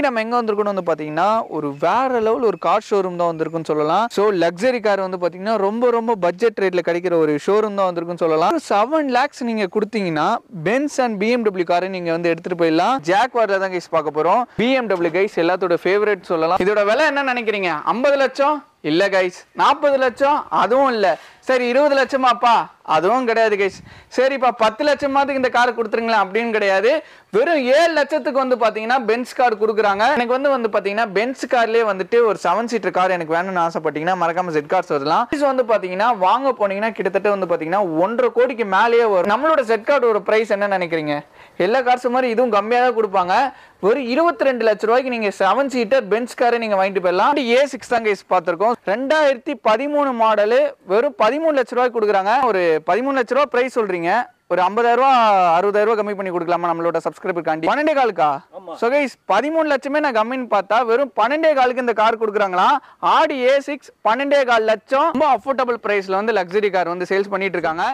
நம்ம எங்கே வந்திருக்கோம்னு வந்து பார்த்தீங்கன்னா ஒரு வேற லெவல் ஒரு கார் ஷோரூம் தான் வந்திருக்குன்னு சொல்லலாம் ஸோ லக்ஸரி கார் வந்து பார்த்தீங்கன்னா ரொம்ப ரொம்ப பட்ஜெட் ரேட்டில் கிடைக்கிற ஒரு ஷோரூம் தான் வந்திருக்குன்னு சொல்லலாம் செவன் லேக்ஸ் நீங்கள் கொடுத்தீங்கன்னா பென்ஸ் அண்ட் பிஎம்டபிள்யூ காரை நீங்கள் வந்து எடுத்துகிட்டு போயிடலாம் ஜாக் வாரில் தான் கைஸ் பார்க்க போகிறோம் பிஎம்டபிள்யூ கைஸ் எல்லாத்தோட ஃபேவரட் சொல்லலாம் இதோட விலை என்ன நினைக்கிறீங்க ஐம்பது லட்சம் இல்ல கைஸ் நாற்பது லட்சம் அதுவும் இல்ல சரி இருபது லட்சமாப்பா அதுவும் கிடையாது கைஸ் சரிப்பா பத்து லட்சமாத்துக்கு இந்த கார் கொடுத்துருங்களேன் அப்படின்னு கிடையாது வெறும் ஏழு லட்சத்துக்கு வந்து பாத்தீங்கன்னா பென்ஸ் கார் கொடுக்குறாங்க எனக்கு வந்து வந்து பாத்தீங்கன்னா பென்ஸ் கார்லயே வந்துட்டு ஒரு செவன் சீட்டர் கார் எனக்கு வேணும்னு ஆசைப்பட்டீங்கன்னா மறக்காம ஜெட் கார்ஸ் வரலாம் Price வந்து பாத்தீங்கன்னா வாங்க போனீங்கன்னா கிட்டத்தட்ட வந்து பாத்தீங்கன்னா ஒன்றரை கோடிக்கு மேலேயே வரும் நம்மளோட செட் கார்டோட பிரைஸ் என்ன நினைக்கிறீங்க எல்லா கார்ஸ் மாதிரி இதுவும் கம்மியாக தான் கொடுப்பாங்க ஒரு இருபத்தி ரெண்டு லட்ச ரூபாய்க்கு நீங்க செவன் சீட்டர் பென்ஸ் காரை நீங்க வாங்கிட்டு போயிடலாம் ஏ சிக்ஸ் தான் கைஸ் பார்த்துருக்கோம் ரெண்டாயிரத்தி பதிமூணு மாடலு வெறும் பதிமூணு லட்ச ரூபாய்க்கு கொடுக்குறாங்க ஒரு பதிமூணு லட்ச ரூபா பிரைஸ் சொல்றீங்க ஒரு ஐம்பதாயிரம் ரூபா அறுபதாயிரம் ரூபா கம்மி பண்ணி கொடுக்கலாமா நம்மளோட சப்ஸ்கிரைபர் காண்டி பன்னெண்டே காலுக்கா ஸோ கைஸ் பதிமூணு லட்சமே நான் கம்மின்னு பார்த்தா வெறும் பன்னெண்டே காலுக்கு இந்த கார் கொடுக்குறாங்களா ஆடி ஏ சிக்ஸ் பன்னெண்டே கால் லட்சம் ரொம்ப அஃபோர்டபுள் பிரைஸ்ல வந்து லக்ஸரி கார் வந்து சேல்ஸ் பண்ணிட்டு இருக்காங்க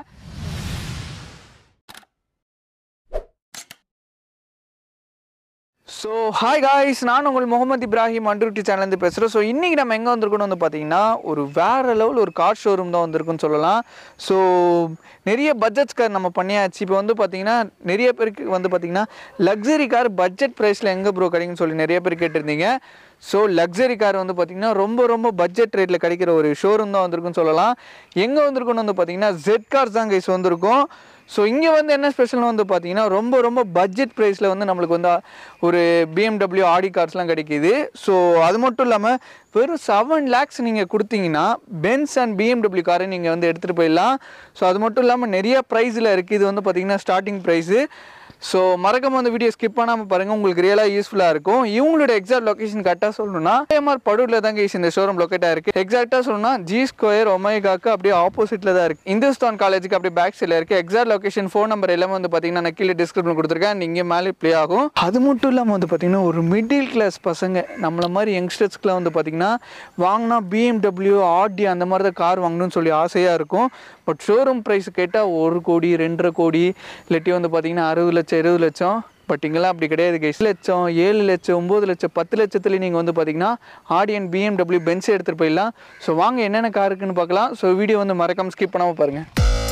ஸோ ஹாய் காய்ஸ் நான் உங்கள் முகமது இப்ராஹிம் அன்றுட்டி சேனல்லேருந்து பேசுகிறேன் ஸோ இன்றைக்கி நம்ம எங்கே வந்திருக்கோம்னு வந்து பார்த்தீங்கன்னா ஒரு வேறு லெவல் ஒரு கார் ஷோரூம் தான் வந்திருக்குன்னு சொல்லலாம் ஸோ நிறைய பட்ஜெட்ஸ் கார் நம்ம பண்ணியாச்சு இப்போ வந்து பார்த்தீங்கன்னா நிறைய பேருக்கு வந்து பார்த்தீங்கன்னா லக்ஸரி கார் பட்ஜெட் ப்ரைஸில் எங்கே ப்ரோ கிடைக்குன்னு சொல்லி நிறைய பேர் கேட்டிருந்தீங்க ஸோ லக்ஸரி கார் வந்து பார்த்தீங்கன்னா ரொம்ப ரொம்ப பட்ஜெட் ரேட்டில் கிடைக்கிற ஒரு ஷோரூம் தான் வந்திருக்குன்னு சொல்லலாம் எங்கே வந்திருக்குன்னு வந்து பார்த்தீங்கன்னா ஜெட் கார்ஸ் தான் கைஸ் வந்திருக்கும் ஸோ இங்கே வந்து என்ன ஸ்பெஷல்னு வந்து பார்த்தீங்கன்னா ரொம்ப ரொம்ப பட்ஜெட் ப்ரைஸில் வந்து நம்மளுக்கு வந்து ஒரு பிஎம்டபிள்யூ ஆடி கார்ஸ்லாம் கிடைக்கிது ஸோ அது மட்டும் இல்லாமல் வெறும் செவன் லேக்ஸ் நீங்கள் கொடுத்தீங்கன்னா பென்ஸ் அண்ட் பிஎம்டபிள்யூ காரை நீங்கள் வந்து எடுத்துகிட்டு போயிடலாம் ஸோ அது மட்டும் இல்லாமல் நிறைய ப்ரைஸில் இருக்குது இது வந்து பார்த்தீங்கன்னா ஸ்டார்டிங் ப்ரைஸு ஸோ மறக்காம அந்த வீடியோ ஸ்கிப் பண்ணாமல் பாருங்கள் உங்களுக்கு ரியலாக யூஸ்ஃபுல்லாக இருக்கும் இவங்களோட எக்ஸாக்ட் லொகேஷன் கரெக்டாக சொல்லணும்னா ஏஎம்ஆர் படூரில் தான் கைஸ் இந்த ஷோரூம் லொக்கேட் ஆயிருக்கு எக்ஸாக்டாக சொல்லணும்னா ஜி ஸ்கொயர் ஒமேகாக்கு அப்படியே ஆப்போசிட்டில் தான் இருக்குது இந்துஸ்தான் காலேஜுக்கு அப்படியே பேக் சைடில் இருக்குது எக்ஸாக்ட் லொகேஷன் ஃபோன் நம்பர் எல்லாமே வந்து பார்த்தீங்கன்னா நான் கீழே டிஸ்கிரிப்ஷன் கொடுத்துருக்கேன் நீங்கள் மேலே ப்ளே ஆகும் அது மட்டும் இல்லாமல் வந்து பார்த்தீங்கன்னா ஒரு மிடில் கிளாஸ் பசங்க நம்மள மாதிரி யங்ஸ்டர்ஸ்க்குலாம் வந்து பார்த்தீங்கன்னா வாங்கினா பிஎம்டபிள்யூ ஆர்டி அந்த மாதிரி தான் கார் வாங்கணும்னு சொல்லி ஆசையாக இருக்கும் பட் ஷோரூம் ப்ரைஸ் கேட்டால் ஒரு கோடி ரெண்டரை கோடி இல்லாட்டி வந்து பார்த்தீங்கன்னா அறுபது லட்சம் இருபது லட்சம் பட் இங்கெல்லாம் அப்படி கிடையாது கைஸ் லட்சம் ஏழு லட்சம் ஒம்பது லட்சம் பத்து லட்சத்துல நீங்கள் வந்து பார்த்தீங்கன்னா ஆடியன் பிஎம்டபிள்யூ பென்ஸ் எடுத்துகிட்டு போயிடலாம் ஸோ வாங்க என்னென்ன கார் இருக்குன்னு பார்க்கலாம் ஸோ வீடியோ வந்து மறக்காம ஸ்கிப் பண்ணாமல் பாருங்கள்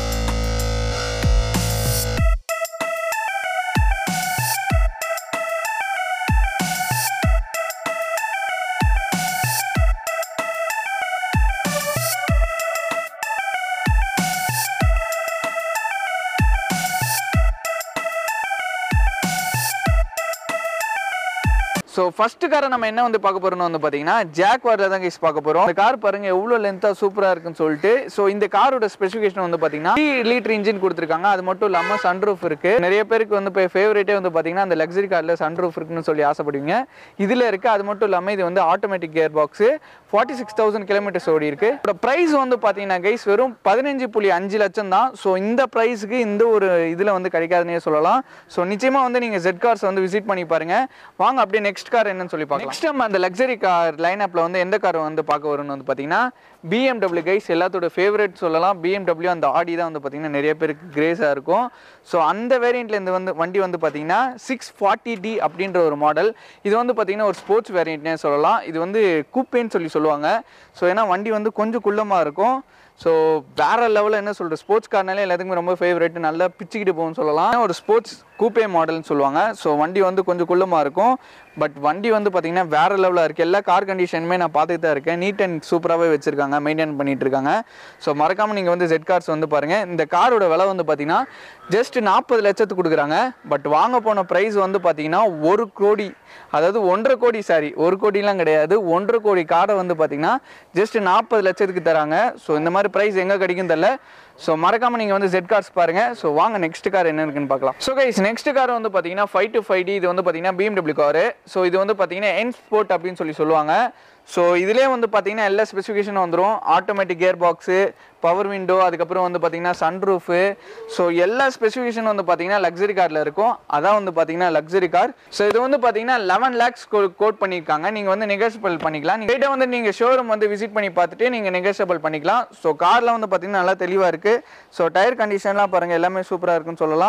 ஸோ ஃபர்ஸ்ட் காரை நம்ம என்ன வந்து பார்க்க போறோம்னு வந்து பார்த்தீங்கன்னா ஜாக் வாரில் தான் கைஸ் பார்க்க போகிறோம் இந்த கார் பாருங்க எவ்வளோ லென்த்தாக சூப்பராக இருக்குன்னு சொல்லிட்டு ஸோ இந்த காரோட ஸ்பெசிஃபிகேஷன் வந்து பார்த்தீங்கன்னா லிட்டர் இன்ஜின் கொடுத்துருக்காங்க அது மட்டும் இல்லாமல் சன்ரூஃப் இருக்கு நிறைய பேருக்கு வந்து இப்போ ஃபேவரேட்டே வந்து பார்த்தீங்கன்னா அந்த லக்ஸரி காரில் சன்ரூஃப் இருக்குன்னு சொல்லி ஆசைப்படுவீங்க இதில் இருக்கு அது மட்டும் இல்லாமல் இது வந்து automatic gear box forty six thousand kilometres ஓடி இருக்கு இதோட ப்ரைஸ் வந்து பார்த்தீங்கன்னா கைஸ் வெறும் பதினஞ்சு புள்ளி அஞ்சு லட்சம் தான் ஸோ இந்த ப்ரைஸுக்கு இந்த ஒரு இதில் வந்து கிடைக்காதுன்னே சொல்லலாம் ஸோ நிச்சயமாக வந்து நீங்கள் ஜெட் கார்ஸ் வந்து விசிட் பண்ணி பாருங்க வாங்க அப்படியே நெக்ஸ்ட் கார் என்னன்னு சொல்லி பார்க்கலாம் நெக்ஸ்ட் நம்ம அந்த லக்ஸரி கார் லைன் அப்ல வந்து எந்த கார் வந்து பார்க்க வரும்னு வந்து பார்த்தீங்கன்னா பிஎம்டபிள்யூ கைஸ் எல்லாத்தோட ஃபேவரட் சொல்லலாம் பிஎம்டபிள்யூ அந்த ஆடி தான் வந்து பார்த்தீங்கன்னா நிறைய பேருக்கு கிரேஸாக இருக்கும் ஸோ அந்த வேரியண்ட்ல இருந்து வந்து வண்டி வந்து பார்த்தீங்கன்னா சிக்ஸ் ஃபார்ட்டி டி அப்படின்ற ஒரு மாடல் இது வந்து பார்த்தீங்கன்னா ஒரு ஸ்போர்ட்ஸ் வேரியண்ட்னே சொல்லலாம் இது வந்து கூப்பேன்னு சொல்லி சொல்லுவாங்க ஸோ ஏன்னா வண்டி வந்து கொஞ்சம் குள்ளமாக இருக்கும் ஸோ வேற லெவலில் என்ன சொல்கிறது ஸ்போர்ட்ஸ் கார்னாலே எல்லாத்துக்குமே ரொம்ப ஃபேவரட் நல்லா பிச்சுக்கிட்டு போகும்னு சொல்லலாம் ஒரு ஸ்போர்ட்ஸ் கூப்பே மாடல்னு சொல்லுவாங்க ஸோ வண்டி வந்து கொஞ்சம் குள்ளமாக இருக்கும் பட் வண்டி வந்து பார்த்தீங்கன்னா வேற லெவலில் இருக்குது எல்லா கார் கண்டிஷனுமே நான் பார்த்துட்டு தான் இருக்கேன் நீட் அண்ட் சூப்பராகவே வச்சிருக்காங்க மெயின்டைன் பண்ணிட்டு இருக்காங்க ஸோ மறக்காமல் நீங்கள் வந்து ஜெட் கார்ஸ் வந்து பாருங்கள் இந்த காரோட விலை வந்து பார்த்தீங்கன்னா ஜஸ்ட் நாற்பது லட்சத்துக்கு கொடுக்குறாங்க பட் வாங்க போன ப்ரைஸ் வந்து பார்த்தீங்கன்னா ஒரு கோடி அதாவது ஒன்றரை கோடி சாரி ஒரு கோடிலாம் கிடையாது ஒன்றரை கோடி காரை வந்து பார்த்தீங்கன்னா ஜஸ்ட் நாற்பது லட்சத்துக்கு தராங்க ஸோ இந்த மாதிரி ப்ரைஸ் எங்கே கிடைக்கும் தெரியல ஸோ மறக்காம நீங்கள் வந்து ஜெட் கார்ஸ் பாருங்க ஸோ வாங்க நெக்ஸ்ட் கார் என்ன இருக்குன்னு பார்க்கலாம் ஸோ கைஸ் நெக்ஸ்ட் கார் வந்து பார்த்தீங்கன்னா ஃபைவ் டு ஃபைவ் டி இது வந்து பார்த்தீங்கன்னா பிஎம்டபிள்யூ காரு ஸோ இது வந்து பார்த்தீங்கன்னா என் ஸ்போர்ட் அப்படின்னு சொல்லி சொல்லுவாங்க ஸோ இதுலேயே வந்து பார்த்தீங்கன்னா எல்லா ஸ்பெசிஃபிகேஷனும் வந்துடும் automatic gear box power window அதுக்கப்புறம் வந்து பார்த்தீங்கன்னா சன்ரூஃபு ஸோ எல்லா ஸ்பெசிஃபிகேஷனும் வந்து பார்த்தீங்கன்னா லக்ஸரி காரில் இருக்கும் அதான் வந்து பார்த்தீங்கன்னா லக்ஸரி கார் ஸோ இது வந்து பார்த்தீங்கன்னா லெவன் லேக்ஸ் கோட் பண்ணியிருக்காங்க நீங்கள் வந்து நெகோசியபிள் பண்ணிக்கலாம் நீங்கள் வந்து நீங்கள் ஷோரூம் வந்து விசிட் பண்ணி பார்த்துட்டு நீங்கள் நெகோசியபிள் பண்ணிக்கலாம் ஸோ காரில் வந்து பார்த்தீங்கன்னா நல்லா தெளிவாக இருக்குது ஸோ டயர் கண்டிஷன்லாம் பாருங்கள் எல்லாமே சூப்பராக இருக்குன்னு சொல்லலாம்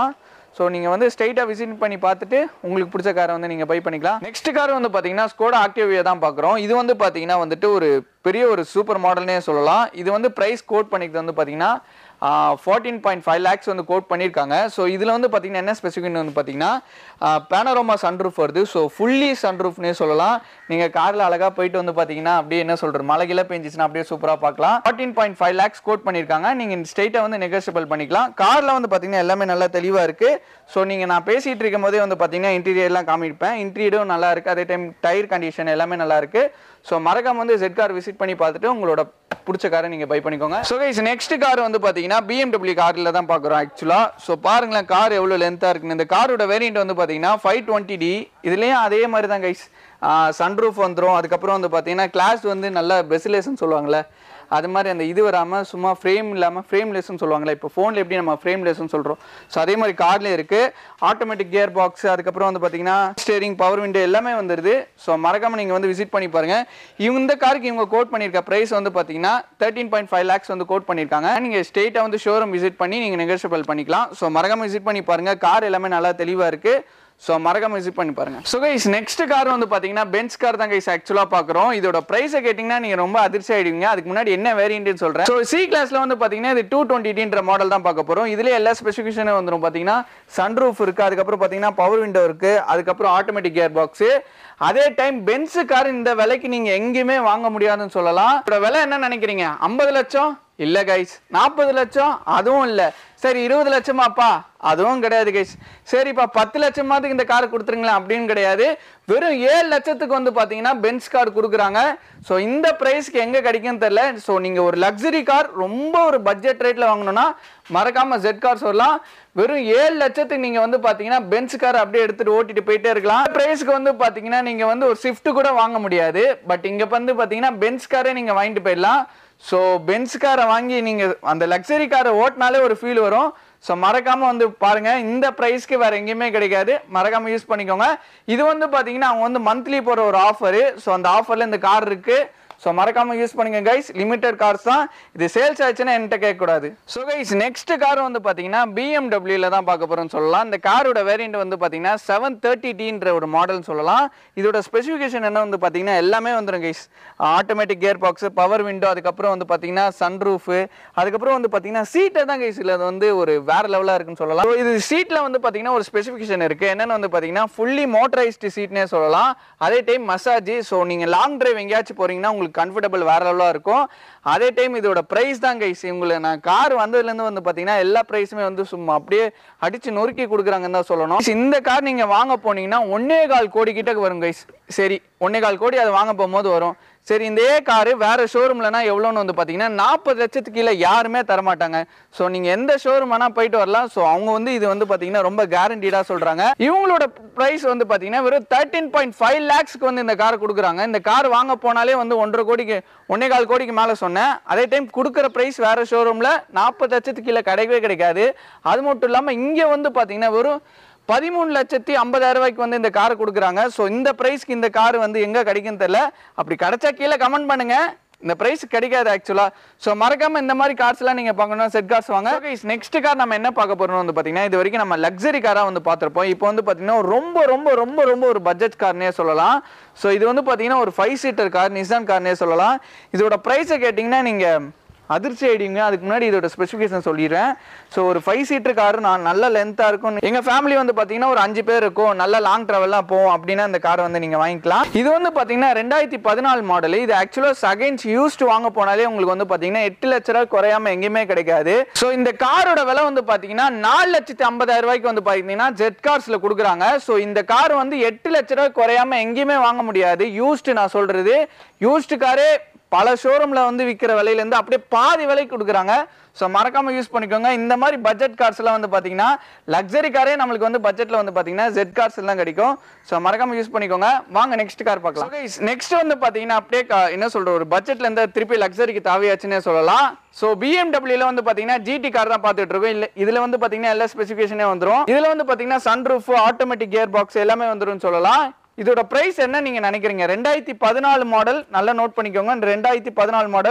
ஸோ நீங்கள் வந்து ஸ்ட்ரைட்டாக விசிட் பண்ணி பார்த்துட்டு உங்களுக்கு பிடிச்ச காரை வந்து நீங்கள் பை பண்ணிக்கலாம் நெக்ஸ்ட் கார் வந்து பார்த்தீங்கன்னா ஸ்கோடா ஆக்டிவியா தான் பார்க்குறோம் இது வந்து பார்த்தீங்கன்னா வந்துட்டு ஒரு பெரிய ஒரு சூப்பர் மாடல்னே சொல்லலாம் இது வந்து ப்ரைஸ் கோட் பண்ணிக்கிறது வந்து பார்த்தீங்கன்னா ஃபார்ட்டீன் பாயிண்ட் ஃபைவ் லேக்ஸ் வந்து கோட் பண்ணியிருக்காங்க ஸோ இதில் வந்து பார்த்தீங்கன்னா என்ன ஸ்பெசிஃபிக் வந்து பார்த்தீங்கன்னா பேனரோமா சன்ரூஃப் வருது ஸோ ஃபுல்லி சன்ரூஃப்னே சொல்லலாம் நீங்கள் காரில் அழகாக போயிட்டு வந்து பார்த்தீங்கன்னா அப்படியே என்ன சொல்கிறது மழைகில பெஞ்சிச்சுன்னா அப்படியே சூப்பராக பார்க்கலாம் fourteen point five lakhs quote பண்ணியிருக்காங்க நீங்கள் ஸ்ட்ரைட்டாக வந்து நெகோசியபிள் பண்ணிக்கலாம் காரில் வந்து பார்த்தீங்கன்னா எல்லாமே நல்லா தெளிவாக இருக்குது ஸோ நீங்கள் நான் பேசிகிட்டு இருக்கும் போதே வந்து பார்த்தீங்கன்னா இன்டீரியர்லாம் காமிப்பேன் இன்டீரியரும் நல்லா இருக்குது அதே டைம் டயர் கண்டிஷன் எல்லாமே நல்லா இருக்குது ஸோ மறக்காம வந்து ஜெட் கார் விசிட் பண்ணி பார்த்துட்டு உங்களோட பிடிச்ச காரை நீங்கள் பை பண்ணிக்கோங்க ஸோ கைஸ் நெக்ஸ்ட் கார் வந்து பார்த்தீங்கன்னா பிஎம்டபிள்யூ காரில் தான் பார்க்குறோம் ஆக்சுவலாக ஸோ பாருங்களேன் கார் எவ்வளோ லென்த்தாக இருக்குன்னு இந்த காரோட வேரியண்ட் வந்து பார்த்தீங்கன்னா ஃபைவ் டுவெண்ட்டி டி இதுலேயும் அதே மாதிரி தான் கைஸ் சன்ரூஃப் வந்துடும் அதுக்கப்புறம் வந்து பார்த்தீங்கன்னா கிளாஸ் வந்து நல்ல பெசிலேஷன் சொல்லுவாங்கள்ல அது மாதிரி அந்த இது வராமல் சும்மா ஃப்ரேம் இல்லாமல் ஃப்ரேம்லெஸ்ன்னு சொல்லுவாங்களே இப்போ ஃபோனில் எப்படி நம்ம ஃப்ரேம்லெஸ்ன்னு சொல்கிறோம் ஸோ அதே மாதிரி கார்லேயும் இருக்குது ஆட்டோமேட்டிக் கியர் பாக்ஸ் அதுக்கப்புறம் வந்து பார்த்தீங்கன்னா ஸ்டேரிங் பவர் விண்டோ எல்லாமே வந்துடுது ஸோ மறக்காமல் நீங்கள் வந்து விசிட் பண்ணி பாருங்கள் இவங்க இந்த காருக்கு இவங்க கோட் பண்ணியிருக்க ப்ரைஸ் வந்து பார்த்தீங்கன்னா தேர்ட்டின் பாயிண்ட் ஃபைவ் லேக்ஸ் வந்து கோட் பண்ணியிருக்காங்க நீங்கள் ஸ்ட்ரெயிட்டாக வந்து ஷோரூம் விசிட் பண்ணி நீங்கள் நெகோஷியபிள் பண்ணிக்கலாம் ஸோ மறக்காமல் விசிட் பண்ணி பாருங்கள் கார் எல்லாமே நல்லா தெளிவாக இருக்குது ஸோ மறக்காம விசிட் பண்ணி பாருங்க ஸோ கைஸ் நெக்ஸ்ட் கார் வந்து பார்த்தீங்கன்னா பென்ஸ் கார் தான் கைஸ் ஆக்சுவலாக பார்க்குறோம் இதோட ப்ரைஸை கேட்டிங்கன்னா நீங்கள் ரொம்ப அதிர்ச்சி ஆயிடுவீங்க அதுக்கு முன்னாடி என்ன வேரியன்ட்னு சொல்கிறேன் ஸோ சி கிளாஸில் வந்து பார்த்தீங்கன்னா இது டூ டுவெண்ட்டின்ற மாடல் தான் பார்க்க போகிறோம் இதுலேயே எல்லா ஸ்பெசிஃபிகேஷனும் வந்துடும் பார்த்தீங்கன்னா சன்ரூஃப் இருக்குது அதுக்கப்புறம் பார்த்தீங்கன்னா பவர் விண்டோ இருக்குது அதுக்கப்புறம் ஆட்டோமேட்டிக் கியர் பாக்ஸு அதே டைம் பென்ஸு கார் இந்த விலைக்கு நீங்கள் எங்கேயுமே வாங்க முடியாதுன்னு சொல்லலாம் இதோட விலை என்ன நினைக்கிறீங்க ஐம்பது லட்சம் இல்ல கைஸ் நாற்பது லட்சம் அதுவும் இல்ல சரி இருபது லட்சமாப்பா அதுவும் கிடையாது கைஸ் சரிப்பா பத்து லட்சமாத்துக்கு இந்த கார் கொடுத்துருங்களேன் அப்படின்னு கிடையாது வெறும் ஏழு லட்சத்துக்கு வந்து பாத்தீங்கன்னா பென்ஸ் கார் கொடுக்குறாங்க ஸோ இந்த ப்ரைஸ்க்கு எங்க கிடைக்கும்னு தெரியல ஸோ நீங்க ஒரு லக்ஸரி கார் ரொம்ப ஒரு பட்ஜெட் ரேட்ல வாங்கணும்னா மறக்காம ஜெட் கார் சொல்லலாம் வெறும் ஏழு லட்சத்துக்கு நீங்க வந்து பாத்தீங்கன்னா பென்ஸ் கார் அப்படியே எடுத்துட்டு ஓட்டிட்டு போயிட்டே இருக்கலாம் பிரைஸ்க்கு வந்து பாத்தீங்கன்னா நீங்க வந்து ஒரு ஸ்விஃப்ட் கூட வாங்க முடியாது பட் இங்க வந்து பாத்தீங்கன்னா பென்ஸ் காரே நீங்க வாங்கிட்டு போயிடலாம் ஸோ பென்ஸ் காரை வாங்கி நீங்கள் அந்த லக்ஸரி காரை ஓட்டினாலே ஒரு ஃபீல் வரும் ஸோ மறக்காம வந்து பாருங்க இந்த ப்ரைஸ்க்கு வேற எங்கேயுமே கிடைக்காது மறக்காம யூஸ் பண்ணிக்கோங்க இது வந்து பார்த்தீங்கன்னா அவங்க வந்து மந்த்லி போகிற ஒரு ஆஃபரு ஸோ அந்த ஆஃபரில் இந்த கார் இருக்கு ஸோ மறக்காம யூஸ் பண்ணுங்க கைஸ் லிமிடெட் கார்ஸ் தான் இது சேல்ஸ் ஆச்சுன்னா என்கிட்ட கேட்கக்கூடாது ஸோ கைஸ் நெக்ஸ்ட் கார் வந்து பார்த்தீங்கன்னா பிஎம்டபிள்யூல தான் பார்க்க போறோம்னு சொல்லலாம் இந்த காரோட வேரியண்ட் வந்து பார்த்தீங்கன்னா செவன் தேர்ட்டி டீன்ற ஒரு மாடல்னு சொல்லலாம் இதோட ஸ்பெசிஃபிகேஷன் என்ன வந்து பார்த்தீங்கன்னா எல்லாமே வந்துடும் guys automatic gear box power window அதுக்கப்புறம் வந்து பார்த்தீங்கன்னா சன்ரூஃபு அதுக்கப்புறம் வந்து பார்த்தீங்கன்னா சீட்டை தான் கைஸ் இதில் வந்து ஒரு வேற லெவலாக இருக்குன்னு சொல்லலாம் So, இது சீட்டில் வந்து பார்த்தீங்கன்னா ஒரு ஸ்பெசிஃபிகேஷன் இருக்கு என்னன்னு வந்து பார்த்தீங்கன்னா ஃபுல்லி மோட்டரைஸ்டு சீட்னே சொல்லலாம் அதே டைம் மசாஜ் ஸோ நீங்கள் லாங் டிரைவ் எங்கேயாச்சும் போறீங்கன்னா உங்களுக்கு கம்ஃபர்டபுள் வேற லெவலாக இருக்கும் அதே டைம் இதோட ப்ரைஸ் தான் கைஸ் உங்களை நான் கார் வந்ததுலேருந்து வந்து பார்த்தீங்கன்னா எல்லா ப்ரைஸுமே வந்து சும்மா அப்படியே அடிச்சு நொறுக்கி கொடுக்குறாங்கன்னு தான் சொல்லணும் இந்த கார் நீங்கள் வாங்க போனீங்கன்னா ஒன்னே கால் கோடி கிட்ட வரும் கைஸ் சரி ஒன்னே கால் கோடி அது வாங்க போகும்போது வரும் சரி இந்த காரு வேற ஷோரூம்லனா எவ்வளோன்னு வந்து பார்த்தீங்கன்னா நாற்பது லட்சத்துக்கு கீழே யாருமே தரமாட்டாங்க ஸோ நீங்கள் எந்த ஷோரூம் வேணால் போயிட்டு வரலாம் ஸோ அவங்க வந்து இது வந்து பார்த்தீங்கன்னா ரொம்ப கேரண்டீடாக சொல்கிறாங்க இவங்களோட ப்ரைஸ் வந்து பார்த்தீங்கன்னா வெறும் தேர்ட்டின் பாயிண்ட் ஃபைவ் லேக்ஸ்க்கு வந்து இந்த கார் கொடுக்குறாங்க இந்த கார் வாங்க போனாலே வந்து ஒன்றரை கோடிக்கு ஒன்னே கால் கோடிக்கு மேலே சொன்னேன் அதே டைம் கொடுக்குற ப்ரைஸ் வேற ஷோரூமில் நாற்பது லட்சத்துக்கு கீழே கிடைக்கவே கிடைக்காது அது மட்டும் இல்லாமல் இங்கே வந்து பார்த்தீங்கன்னா வெறும் பதிமூணு லட்சத்தி ஐம்பதாயிரம் ரூபாய்க்கு வந்து இந்த கார் கொடுக்குறாங்க ஸோ இந்த ப்ரைஸ்க்கு இந்த கார் வந்து எங்கே கிடைக்குன்னு தெரியல அப்படி கிடைச்சா கீழே கமெண்ட் பண்ணுங்க இந்த பிரைஸ் கிடைக்காது ஆக்சுவலா ஸோ மறக்காம இந்த மாதிரி கார்ஸ் எல்லாம் நீங்க பார்க்கணும் செட் கார்ஸ் வாங்க நெக்ஸ்ட் கார் நம்ம என்ன பார்க்க போறோம் வந்து பாத்தீங்கன்னா இது வரைக்கும் நம்ம லக்ஸரி காரா வந்து பார்த்திருப்போம் இப்போ வந்து பாத்தீங்கன்னா ரொம்ப ரொம்ப ரொம்ப ரொம்ப ஒரு பட்ஜெட் கார்னே சொல்லலாம் ஸோ இது வந்து பாத்தீங்கன்னா ஒரு ஃபைவ் சீட்டர் கார் நிசான் கார்னே சொல்லலாம் இதோட ப்ரைஸை கேட்டிங்கன்னா நீங்க அதிர்ச்சி ஆயிடுவீங்க அதுக்கு முன்னாடி இதோட ஸ்பெசிஃபிகேஷன் சொல்லிடுறேன் ஸோ ஒரு ஃபைவ் சீட்டர் கார் நான் நல்ல லென்த்தாக இருக்கும் எங்கள் ஃபேமிலி வந்து பார்த்தீங்கன்னா ஒரு அஞ்சு பேர் இருக்கும் நல்ல லாங் ட்ராவல்லாம் போவோம் அப்படின்னா இந்த காரை வந்து நீங்கள் வாங்கிக்கலாம் இது வந்து பார்த்தீங்கன்னா ரெண்டாயிரத்தி பதினாலு மாடல் இது ஆக்சுவலாக செகண்ட்ஸ் யூஸ்டு வாங்க போனாலே உங்களுக்கு வந்து பார்த்தீங்கன்னா எட்டு லட்ச ரூபா குறையாம எங்கேயுமே கிடைக்காது ஸோ இந்த காரோட விலை வந்து பார்த்தீங்கன்னா நாலு லட்சத்தி ஐம்பதாயிரம் ரூபாய்க்கு வந்து பார்த்தீங்கன்னா ஜெட் கார்ஸில் கொடுக்குறாங்க ஸோ இந்த கார் வந்து எட்டு லட்ச ரூபாய் குறையாம எங்கேயுமே வாங்க முடியாது யூஸ்டு நான் சொல்றது யூஸ்டு காரே பல ஷோரூம்ல வந்து விற்கிற விலையிலேருந்து அப்படியே பாதி விலைக்கு கொடுக்குறாங்க ஸோ மறக்காம யூஸ் பண்ணிக்கோங்க இந்த மாதிரி பட்ஜெட் கார்ஸ் எல்லாம் வந்து பார்த்தீங்கன்னா லக்ஸரி காரே நம்மளுக்கு வந்து பட்ஜெட்ல வந்து பார்த்தீங்கன்னா ஜெட் கார்ஸ் எல்லாம் கிடைக்கும் ஸோ மறக்காம யூஸ் பண்ணிக்கோங்க வாங்க நெக்ஸ்ட் கார் பார்க்கலாம் நெக்ஸ்ட் வந்து பார்த்தீங்கன்னா அப்படியே கா- என்ன சொல்ற ஒரு பட்ஜெட்ல இருந்து திருப்பி லக்ஸரிக்கு தாவியாச்சுன்னே சொல்லலாம் ஸோ பிஎம்டபிள்யூல வந்து பார்த்தீங்கன்னா ஜிடி கார் தான் பார்த்துட்டு இருக்கோம் இல்லை இதுல வந்து பார்த்தீங்கன்னா எல்லா ஸ்பெசிஃபிகேஷனே வந்துரும் இதுல வந்து பார்த்தீங்கன்னா சன்ரூஃப் ஆட்டோமேட்டிக் கியர் பாக்ஸ் எல்லாமே வந்துரும்னு சொல்லலாம் இதோட பிரைஸ் என்ன நீங்க நினைக்கிறீங்க ரெண்டாயிரத்தி பதினாலு மாடல் நல்லா நோட் பண்ணிக்கோங்க ரெண்டாயிரத்தி பதினாலு மாடல்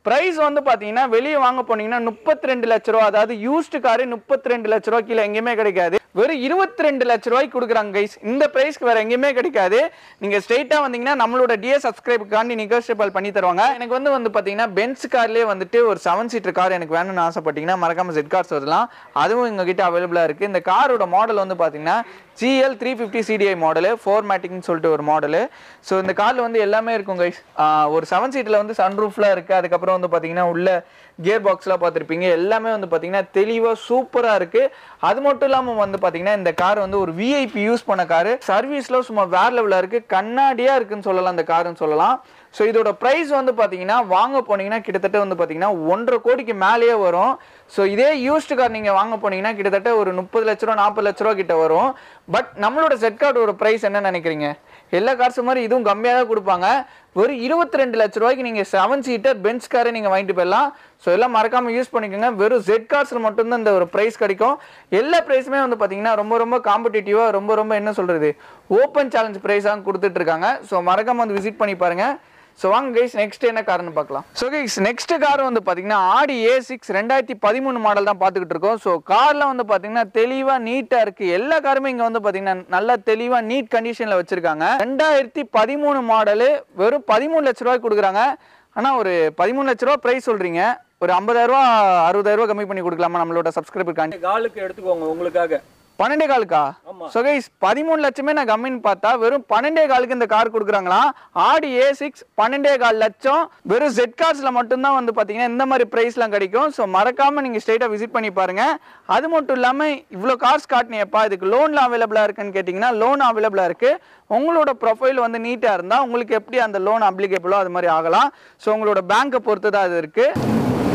பிரைஸ் வந்து பாத்தீங்கன்னா வெளியே வாங்க போனீங்கன்னா முப்பத்தி ரெண்டு லட்ச ரூபா அதாவது யூஸ்டு காரு முப்பத்தி ரெண்டு லட்ச ரூபா கீழே எங்கேயுமே கிடைக்காது வெறும் இருபத்தி ரெண்டு லட்ச ரூபாய்க்கு கொடுக்குறாங்க கைஸ் இந்த பிரைஸ்க்கு வேற எங்கேயுமே கிடைக்காது நீங்க ஸ்ட்ரெயிட்டா வந்தீங்கன்னா நம்மளோட டிஎஸ் சப்ஸ்கிரைபுக்காண்டி நெகோஷியபிள் பண்ணி தருவாங்க எனக்கு வந்து வந்து பாத்தீங்கன்னா பென்ஸ் கார்லயே வந்துட்டு ஒரு செவன் சீட்டர் கார் எனக்கு வேணும்னு ஆசைப்பட்டீங்கன்னா மறக்காம ஜெட் கார்ஸ் வரலாம் அதுவும் எங்ககிட்ட அவைலபிளா இருக்கு இந்த காரோட மாடல் வந்து பாத்தீங்கன்னா GL three fifty CDI model ஃபோர் மேட்டிக்னு சொல்லிட்டு ஒரு மாடலு ஸோ இந்த காரில் வந்து எல்லாமே இருக்கும் கைஸ் ஒரு செவன் சீட்டில் வந்து சன்ரூஃப்லாம் இருக்குது அதுக்கப்புறம் வந்து பார்த்தீங்கன்னா உள்ள கியர் பாக்ஸ்லாம் பார்த்துருப்பீங்க எல்லாமே வந்து பார்த்தீங்கன்னா தெளிவாக சூப்பராக இருக்குது அது மட்டும் இல்லாமல் வந்து பார்த்தீங்கன்னா இந்த கார் வந்து ஒரு விஐபி யூஸ் பண்ண காரு சர்வீஸ்லாம் சும்மா வேற லெவலில் இருக்குது கண்ணாடியாக இருக்குன்னு சொல்லலாம் இந்த காருன்னு சொல்லலாம் ஸோ இதோட ப்ரைஸ் வந்து பார்த்தீங்கன்னா வாங்க போனீங்கன்னா கிட்டத்தட்ட வந்து பார்த்தீங்கன்னா ஒன்றரை கோடிக்கு மேலேயே வரும் ஸோ இதே யூஸ்டு கார் நீங்கள் வாங்க போனீங்கன்னா கிட்டத்தட்ட ஒரு முப்பது லட்ச ரூபா நாற்பது லட்ச ரூபா கிட்ட வரும் பட் நம்மளோட செட் கார்டோட ப்ரைஸ் என்ன நினைக்கிறீங்க எல்லா கார்ஸ் மாதிரி இதுவும் கம்மியாக தான் கொடுப்பாங்க வெறும் இருபத்தி ரெண்டு லட்ச ரூபாய்க்கு நீங்கள் செவன் சீட்டர் பென்ச் காரை நீங்கள் வாங்கிட்டு போயிடலாம் ஸோ எல்லாம் மறக்காமல் யூஸ் பண்ணிக்கோங்க வெறும் ஜெட் கார்ஸில் மட்டும்தான் இந்த ஒரு ப்ரைஸ் கிடைக்கும் எல்லா ப்ரைஸுமே வந்து பார்த்தீங்கன்னா ரொம்ப ரொம்ப காம்படிட்டிவாக ரொம்ப ரொம்ப என்ன சொல்கிறது ஓப்பன் சேலஞ்ச் ப்ரைஸாக கொடுத்துட்டு இருக்காங்க ஸோ மறக்காமல் வந்து விசிட் பண்ணி பாருங்கள் ஸோ வாங்க கைஸ் நெக்ஸ்ட் என்ன கார்னு பார்க்கலாம் ஸோ கைஸ் நெக்ஸ்ட் கார் வந்து பார்த்தீங்கன்னா ஆடி ஏ சிக்ஸ் ரெண்டாயிரத்தி பதிமூணு மாடல் தான் பார்த்துக்கிட்டு இருக்கோம் ஸோ கார்லாம் வந்து பார்த்தீங்கன்னா தெளிவாக நீட்டாக இருக்குது எல்லா காருமே இங்கே வந்து பார்த்தீங்கன்னா நல்லா தெளிவாக நீட் கண்டிஷனில் வச்சுருக்காங்க ரெண்டாயிரத்தி பதிமூணு மாடலு வெறும் பதிமூணு லட்ச ரூபாய்க்கு கொடுக்குறாங்க ஆனால் ஒரு பதிமூணு லட்ச ரூபா ப்ரைஸ் சொல்கிறீங்க ஒரு ஐம்பதாயிரரூவா அறுபதாயிரரூவா கம்மி பண்ணி கொடுக்கலாமா நம்மளோட சப்ஸ்கிரைபர் காலுக்கு எடுத்துக்கோங்க உங்களுக்காக பன்னெண்டே காலுக்கா ஆமா. ஸோ கைஸ் பதிமூணு லட்சமே நான் கம்மின்னு பார்த்தா வெறும் பன்னெண்டே காலுக்கு இந்த கார் கொடுக்குறாங்களா ஆடி ஏ சிக்ஸ் பன்னெண்டே கால் லட்சம் வெறும் ஜெட் கார்ஸில் மட்டும்தான் வந்து பார்த்தீங்கன்னா இந்த மாதிரி ப்ரைஸ்லாம் கிடைக்கும் ஸோ மறக்காமல் நீங்கள் ஸ்ட்ரெயிட்டாக விசிட் பண்ணி பாருங்க அது மட்டும் இல்லாமல் இவ்வளோ கார்ஸ் காட்டினியப்பா இதுக்கு லோனில் அவைலபிளாக இருக்குன்னு கேட்டிங்கன்னா லோன் அவைலபிளாக இருக்குது உங்களோட ப்ரொஃபைல் வந்து நீட்டாக இருந்தால் உங்களுக்கு எப்படி அந்த லோன் அப்ளிகேபிளோ அது மாதிரி ஆகலாம் ஸோ உங்களோட பேங்க்கை பொறுத்து தான் அது இருக்குது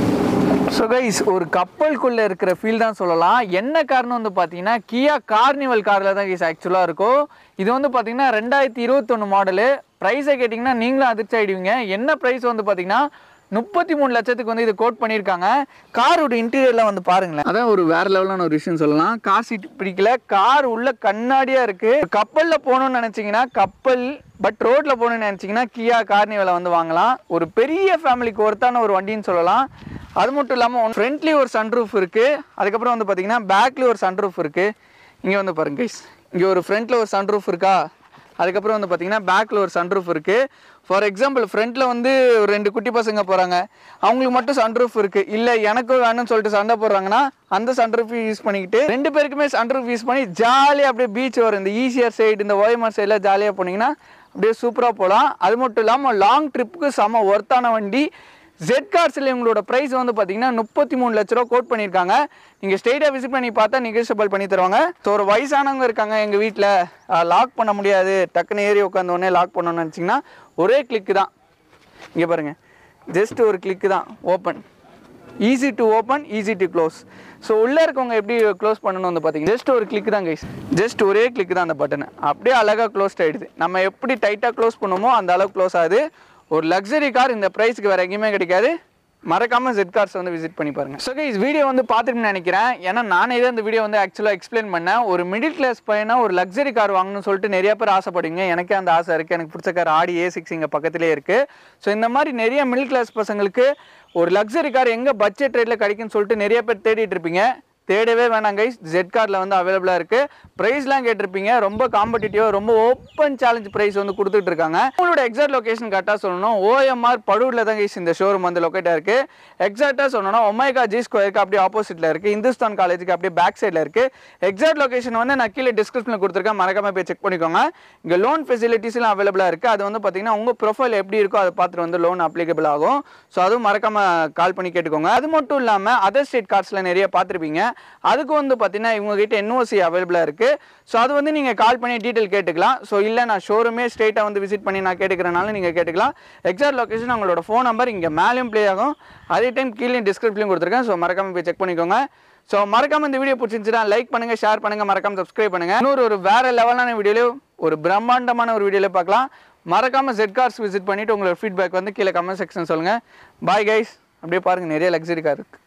ஸோ கைஸ் ஒரு கப்பலுக்குள்ள இருக்கிற ஃபீல் தான் சொல்லலாம் என்ன காரணம் வந்து பார்த்தீங்கன்னா கியா கார்னிவல் காரில் தான் கைஸ் ஆக்சுவலாக இருக்கும் இது வந்து பார்த்தீங்கன்னா ரெண்டாயிரத்தி இருபத்தொன்று மாடலு ப்ரைஸை கேட்டிங்கன்னா நீங்களும் அதிர்ச்சி ஆயிடுவீங்க என்ன ப்ரைஸ் வந்து பார்த்தீங்கன்னா முப்பத்தி மூணு லட்சத்துக்கு வந்து இது கோட் பண்ணியிருக்காங்க காரோட இன்டீரியர்லாம் வந்து பாருங்களேன் அதான் ஒரு வேற லெவலான ஒரு விஷயம் சொல்லலாம் கார் சீட் பிடிக்கல கார் உள்ள கண்ணாடியாக இருக்கு கப்பலில் போகணும்னு நினச்சிங்கன்னா கப்பல் பட் ரோட்ல போகணும்னு நினச்சிங்கன்னா கியா கார்னிவலை வந்து வாங்கலாம் ஒரு பெரிய ஃபேமிலிக்கு ஒருத்தான ஒரு வண்டின்னு சொல்லலாம் அது மட்டும் இல்லாமல் ஃப்ரண்ட்லி ஒரு சன்ரூஃப் இருக்குது அதுக்கப்புறம் வந்து பார்த்தீங்கன்னா பேக்லேயும் ஒரு சன்ரூஃப் இருக்குது இங்கே வந்து பாருங்க கைஸ் இங்கே ஒரு ஃப்ரண்ட்டில் ஒரு சன்ரூஃப் இருக்கா அதுக்கப்புறம் வந்து பார்த்தீங்கன்னா பேக்கில் ஒரு சன்ரூஃப் இருக்குது ஃபார் எக்ஸாம்பிள் ஃப்ரண்ட்டில் வந்து ஒரு ரெண்டு குட்டி பசங்க போகிறாங்க அவங்களுக்கு மட்டும் சன்ரூஃப் இருக்குது இல்லை எனக்கும் வேணும்னு சொல்லிட்டு சண்டை போடுறாங்கன்னா அந்த சன்ரூஃப் யூஸ் பண்ணிக்கிட்டு ரெண்டு பேருக்குமே சன்ரூஃப் யூஸ் பண்ணி ஜாலியாக அப்படியே பீச் வரும் இந்த ஈசிஆர் சைடு இந்த ஓயமார் சைடில் ஜாலியாக போனீங்கன்னா அப்படியே சூப்பராக போகலாம் அது மட்டும் இல்லாமல் லாங் ட்ரிப்புக்கு செம ஒர்த்தான வண்டி ஜெட் கார்ஸில் இவங்களோட ப்ரைஸ் வந்து பார்த்தீங்கன்னா முப்பத்தி மூணு லட்ச ரூபா கோட் பண்ணியிருக்காங்க நீங்கள் ஸ்ட்ரெயிட்டாக விசிட் பண்ணி பார்த்தா நெகோஷியபிள் பண்ணி தருவாங்க ஸோ ஒரு வயசானவங்க இருக்காங்க எங்கள் வீட்டில் லாக் பண்ண முடியாது டக்குன்னு ஏறி உட்காந்த உடனே லாக் பண்ணணும்னு நினச்சிங்கன்னா ஒரே கிளிக்கு தான் இங்கே பாருங்கள் ஜஸ்ட் ஒரு கிளிக்கு தான் open easy to open easy to close so உள்ளே இருக்கவங்க எப்படி க்ளோஸ் பண்ணணும் வந்து பார்த்தீங்கன்னா ஜஸ்ட் ஒரு கிளிக் தான் கைஸ் ஜஸ்ட் ஒரே கிளிக் தான் அந்த பட்டனை அப்படியே அழகாக க்ளோஸ் ஆகிடுது நம்ம எப்படி டைட்டாக க்ளோஸ் பண்ணுமோ அந்த அளவுக்கு க்ளோஸ் ஆகுது ஒரு லக்ஸரி கார் இந்த ப்ரைஸ்க்கு வேறு எங்கேயுமே கிடைக்காது மறக்காம ஜெட் கார்ஸ் வந்து விசிட் பண்ணி பாருங்க ஸோ கைஸ் வீடியோ வந்து பார்த்துட்டு நினைக்கிறேன் ஏன்னா நானே தான் இந்த வீடியோ வந்து ஆக்சுவலாக எக்ஸ்பிளைன் பண்ணேன் ஒரு மிடில் கிளாஸ் பையனா ஒரு லக்ஸரி கார் வாங்கணும்னு சொல்லிட்டு நிறைய பேர் ஆசைப்படுவீங்க எனக்கே அந்த ஆசை இருக்குது எனக்கு பிடிச்ச கார் ஆடி ஏ சிக்ஸ் இங்கே பக்கத்துலேயே இருக்குது ஸோ இந்த மாதிரி நிறைய மிடில் கிளாஸ் பசங்களுக்கு ஒரு லக்ஸரி கார் எங்கே பட்ஜெட் ரேட்டில் கிடைக்குன்னு சொல்லிட்டு நிறைய பேர் தேடிட்டு இருப்பீங்க தேடவே வேணாம் கைஸ் ஜெட் கார்டில் வந்து அவைலபிளாக இருக்குது ப்ரைஸ்லாம் கேட்டிருப்பீங்க ரொம்ப காம்படிட்டிவாக ரொம்ப ஓப்பன் சேலஞ்ச் ப்ரைஸ் வந்து கொடுத்துட்டு இருக்காங்க உங்களோட எக்ஸாக்ட் லொகேஷன் கரெக்டாக சொல்லணும் ஓஎம்ஆர் படூரில் தான் கைஸ் இந்த ஷோரூம் வந்து லொக்கேட்டாக இருக்குது எக்ஸாக்டாக சொல்லணும்னா ஒமைகா ஜி ஸ்கொயருக்கு அப்படியே ஆப்போசிட்டில் இருக்குது இந்துஸ்தான் காலேஜுக்கு அப்படியே பேக் சைடில் இருக்குது எக்ஸாக்ட் லொகேஷன் வந்து நான் கீழே டிஸ்கிரிப்ஷனில் கொடுத்துருக்கேன் மறக்காம போய் செக் பண்ணிக்கோங்க இங்கே லோன் ஃபெசிலிட்டிஸ்லாம் அவைலபிளாக இருக்குது அது வந்து பார்த்தீங்கன்னா உங்கள் ப்ரொஃபைல் எப்படி இருக்கோ அதை பார்த்துட்டு வந்து லோன் அப்ளிகபிள் ஆகும் ஸோ அதுவும் மறக்காம கால் பண்ணி கேட்டுக்கோங்க அது மட்டும் இல்லாமல் அதர் ஸ்டேட் கார்ட்ஸில் நிறைய பார்த்துருப்பீங்க அதுக்கு வந்து பார்த்தீங்கன்னா இவங்க கிட்ட என்ஓசி அவைலபிளாக இருக்குது ஸோ அது வந்து நீங்கள் கால் பண்ணி டீட்டெயில் கேட்டுக்கலாம் ஸோ இல்லை நான் ஷோரூமே ஸ்ட்ரெயிட்டாக வந்து விசிட் பண்ணி நான் கேட்டுக்கிறனால நீங்கள் கேட்டுக்கலாம் எக்ஸாக்ட் லொகேஷன் உங்களோட ஃபோன் நம்பர் இங்கே மேலேயும் ப்ளே ஆகும் அதே டைம் கீழே டிஸ்கிரிப்ஷன்லையும் கொடுத்துருக்கேன் ஸோ மறக்காம போய் செக் பண்ணிக்கோங்க ஸோ மறக்காம இந்த வீடியோ பிடிச்சிருந்துச்சுன்னா லைக் பண்ணுங்க ஷேர் பண்ணுங்க மறக்காம சப்ஸ்கிரைப் பண்ணுங்க இன்னொரு ஒரு வேற லெவலான வீடியோலையும் ஒரு பிரம்மாண்டமான ஒரு வீடியோல பார்க்கலாம் மறக்காம ஜெட் கார்ஸ் விசிட் பண்ணிட்டு உங்களோட ஃபீட்பேக் வந்து கீழே கமெண்ட் செக்ஷன் சொல்லுங்க பாய் கைஸ் அப்படியே பாருங்க நிறைய லக்ஸரி கார் இருக்கு